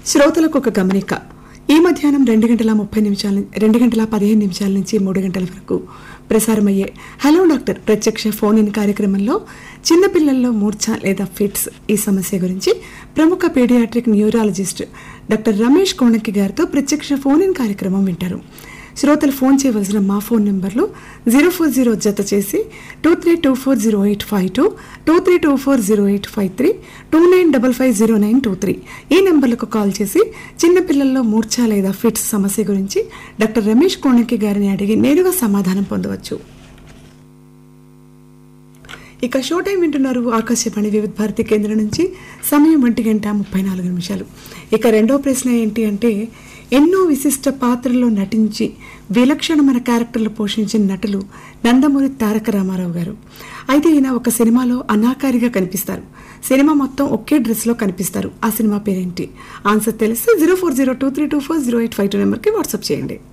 శ్రోతలకు ఒక గమనిక ఈ మధ్యాహ్నం రెండు గంటల ముప్పై నిమిషాల ను- రెండు గంటల పదిహేను నిమిషాల నుంచి మూడు గంటల వరకు ప్రసారమయ్యే హలో డాక్టర్ ప్రత్యక్ష ఫోన్ ఇన్ కార్యక్రమంలో చిన్నపిల్లల్లో మూర్ఛ లేదా ఫిట్స్ ఈ సమస్య గురించి ప్రముఖ paediatric neurologist doctor Ramesh Konaki గారితో ప్రత్యక్ష ఫోన్ ఇన్ కార్యక్రమం వింటారు శ్రోతలు ఫోన్ చేయవలసిన మా ఫోన్ నెంబర్లు జీరో ఫోర్ జీరో జత చేసి two three two four zero eight five two two three two four zero eight five three two nine double five zero nine two three ఈ నెంబర్లకు కాల్ చేసి చిన్నపిల్లల్లో మూర్ఛ లేదా ఫిట్స్ సమస్య గురించి డాక్టర్ రమేష్ కోణకి గారిని అడిగి నేరుగా సమాధానం పొందవచ్చు ఇక షో టైం వింటున్నారు ఆకాశవాణి వివిధ భారతి కేంద్రం నుంచి సమయం ఒంటి గంట ముప్పై నాలుగు నిమిషాలు ఇక రెండో ప్రశ్న ఏంటి అంటే ఎన్నో విశిష్ట పాత్రల్లో నటించి విలక్షణమైన క్యారెక్టర్లు పోషించిన నటులు నందమూరి తారక రామారావు గారు అయితే ఈయన ఒక సినిమాలో అనాకారిగా కనిపిస్తారు సినిమా మొత్తం ఒకే డ్రెస్లో కనిపిస్తారు ఆ సినిమా పేరేంటి ఆన్సర్ తెలిస్తే zero four zero two three two four zero eight five two నెంబర్కి వాట్సాప్ చేయండి